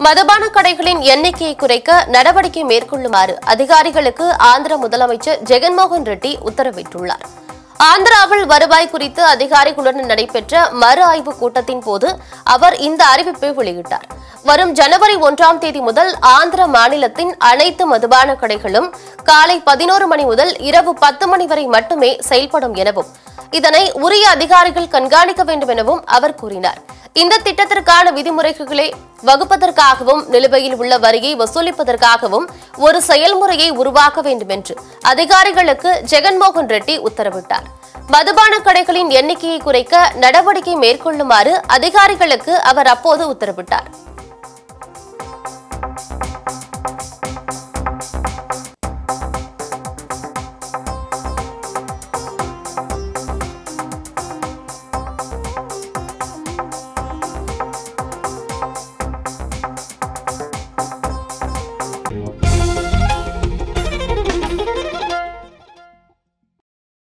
மதுபான கடைகளின் எண்ணிக்கையை குறைக்க நடவடிக்கை மேற்கொள்ளுமாறு அதிகாரிகளுக்கு ஆந்திர முதலமைச்சர் ஜெகன்மோகன் ரெட்டி உத்தரவிட்டுள்ளார் ஆந்திராவில் வருவாய் குறித்து அதிகாரிகளுடன் நடைபெற்ற மறு ஆய்வு கூட்டத்தின் போது அவர் இந்த அறிவிப்பை வெளியிட்டார் வரும் ஜனவரி ஒன்றாம் தேதி முதல் ஆந்திர மாநிலத்தின் அனைத்து மதுபான கடைகளும் காலை பதினோரு மணி முதல் இரவு பத்து மணி வரை மட்டுமே செயல்படும் எனவும் இதனை உரிய அதிகாரிகள் கண்காணிக்க வேண்டும் எனவும் அவர் கூறினார் இந்த திட்டத்திற்கான விதிமுறைகளை வகுப்பதற்காகவும் நிலுவையில் உள்ள வரியை வசூலிப்பதற்காகவும் ஒரு செயல்முறையை உருவாக்க வேண்டும் என்று அதிகாரிகளுக்கு ஜெகன்மோகன் ரெட்டி உத்தரவிட்டார் மதுபான கடைகளின் எண்ணிக்கையை குறைக்க நடவடிக்கை மேற்கொள்ளுமாறு அதிகாரிகளுக்கு அவர் அப்போது உத்தரவிட்டார்